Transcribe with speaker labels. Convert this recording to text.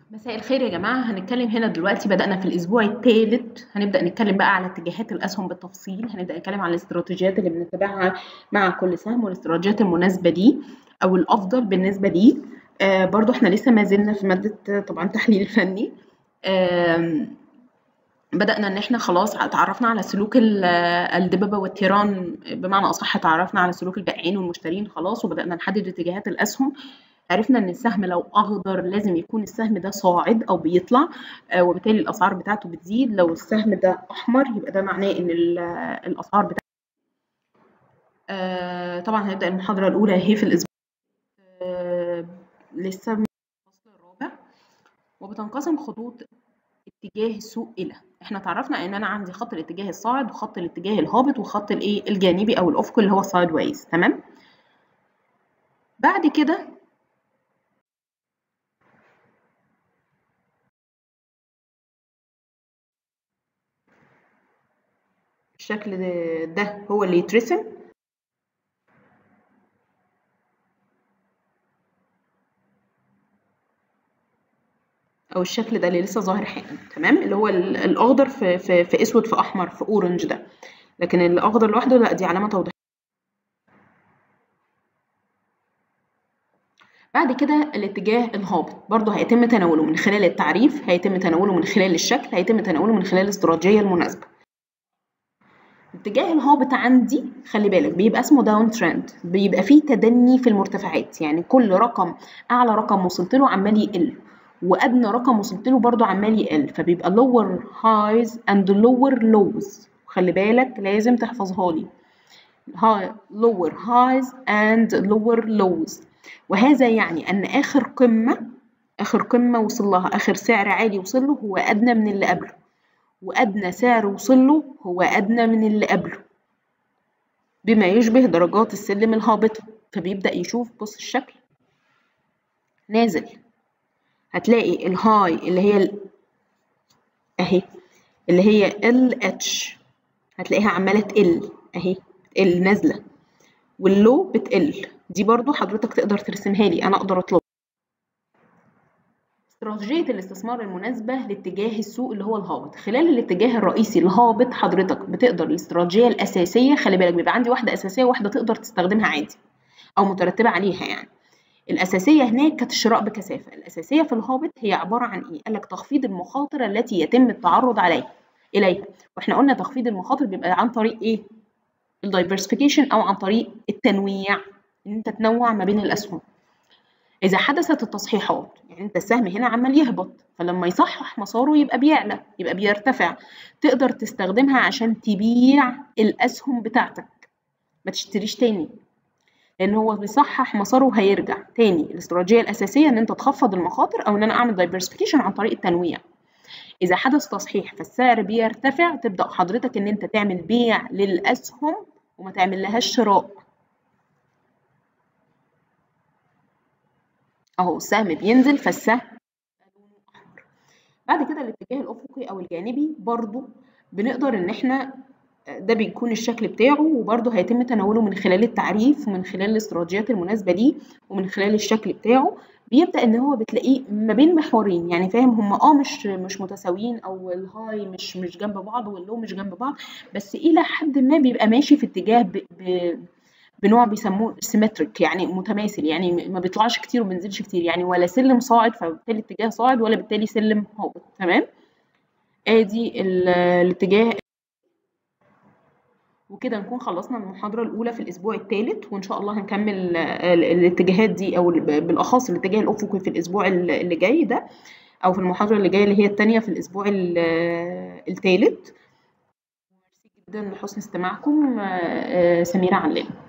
Speaker 1: مساء الخير يا جماعة هنتكلم هنا دلوقتي بدأنا في الأسبوع الثالث هنبدأ نتكلم بقى على اتجاهات الأسهم بالتفصيل هنبدأ نتكلم على الاستراتيجيات اللي بنتبعها مع كل سهم والاستراتيجيات المناسبة ليه أو الأفضل بالنسبة ليه آه برضو احنا لسه ما زلنا في مادة طبعا تحليل فني آه بدأنا إن إحنا خلاص تعرفنا على سلوك الدببة والتيران بمعنى أصح تعرفنا على سلوك البائعين والمشترين خلاص وبدأنا نحدد اتجاهات الأسهم عرفنا ان السهم لو اخضر لازم يكون السهم ده صاعد او بيطلع آه وبالتالي الاسعار بتاعته بتزيد لو السهم ده احمر يبقى ده معناه ان الاسعار بتاعته آه طبعا هنبدا المحاضره الاولى اهي في الاسبوع آه لسه الفصل الرابع وبتنقسم خطوط اتجاه السوق الى احنا تعرفنا ان انا عندي خط الاتجاه الصاعد وخط الاتجاه الهابط وخط الايه الجانبي او الافقي اللي هو السايد وايز تمام بعد كده الشكل ده, ده هو اللي يترسم او الشكل ده اللي لسه ظاهر حالا تمام اللي هو الاخضر في, في, في اسود في احمر في اورنج ده لكن الاخضر لوحده لا دي علامه توضيحيه بعد كده الاتجاه الهابط برضه هيتم تناوله من خلال التعريف هيتم تناوله من خلال الشكل هيتم تناوله من خلال الاستراتيجيه المناسبه الاتجاه الهابط عندي خلي بالك بيبقى اسمه داون ترند بيبقى فيه تدني في المرتفعات يعني كل رقم اعلى رقم وصلت له عمال يقل وادنى رقم وصلت له برضه عمال يقل فبيبقى lower highs and lower lows خلي بالك لازم تحفظها لي lower highs and lower lows وهذا يعني ان اخر قمه اخر قمه وصل لها اخر سعر عالي وصل له هو ادنى من اللي قبله وأدنى سعر وصل له هو أدنى من اللي قبله بما يشبه درجات السلم الهابطة فبيبدأ يشوف بص الشكل نازل هتلاقي الهاي اللي هي ال... اهي اللي هي ال اتش هتلاقيها عمالة تقل اهي تقل نازلة واللو بتقل دي برضو حضرتك تقدر ترسمها لي انا اقدر اطلبها استراتيجية الاستثمار المناسبة لاتجاه السوق اللي هو الهابط خلال الاتجاه الرئيسي الهابط حضرتك بتقدر الاستراتيجية الأساسية خلي بالك بيبقى عندي واحدة أساسية وواحدة تقدر تستخدمها عادي أو مترتبة عليها يعني الأساسية هناك كانت الشراء بكثافة الأساسية في الهابط هي عبارة عن إيه؟ قال لك تخفيض المخاطر التي يتم التعرض عليها إليها وإحنا قلنا تخفيض المخاطر بيبقى عن طريق إيه؟ الدايفرسيفيكيشن أو عن طريق التنويع إن أنت تنوع ما بين الأسهم إذا حدثت التصحيحات يعني أنت السهم هنا عمال يهبط فلما يصحح مساره يبقى بيعلى يبقى بيرتفع تقدر تستخدمها عشان تبيع الأسهم بتاعتك ما تشتريش تاني لأن هو بيصحح مساره وهيرجع تاني الاستراتيجية الأساسية إن أنت تخفض المخاطر أو إن أنا أعمل دايفرسيفيكيشن عن طريق التنويع إذا حدث تصحيح فالسعر بيرتفع تبدأ حضرتك إن أنت تعمل بيع للأسهم وما تعمل لهاش شراء اهو السهم بينزل فالسهم لونه احمر بعد كده الاتجاه الافقي او الجانبي برضو بنقدر ان احنا ده بيكون الشكل بتاعه وبرضه هيتم تناوله من خلال التعريف ومن خلال الاستراتيجيات المناسبه ليه ومن خلال الشكل بتاعه بيبدا ان هو بتلاقيه ما بين محورين يعني فاهم هم اه مش مش متساويين او الهاي مش مش جنب بعض واللو مش جنب بعض بس الى حد ما بيبقى ماشي في اتجاه ب... ب... بنوع بيسموه سيمتريك يعني متماثل يعني ما بيطلعش كتير وما بينزلش كتير يعني ولا سلم صاعد فبالتالي اتجاه صاعد ولا بالتالي سلم هابط تمام ادي الاتجاه وكده نكون خلصنا المحاضرة الأولى في الأسبوع الثالث وإن شاء الله هنكمل الاتجاهات دي أو بالأخص الاتجاه الأفقي في الأسبوع اللي جاي ده أو في المحاضرة اللي جاية اللي هي الثانية في الأسبوع الثالث جدا لحسن استماعكم سميرة علام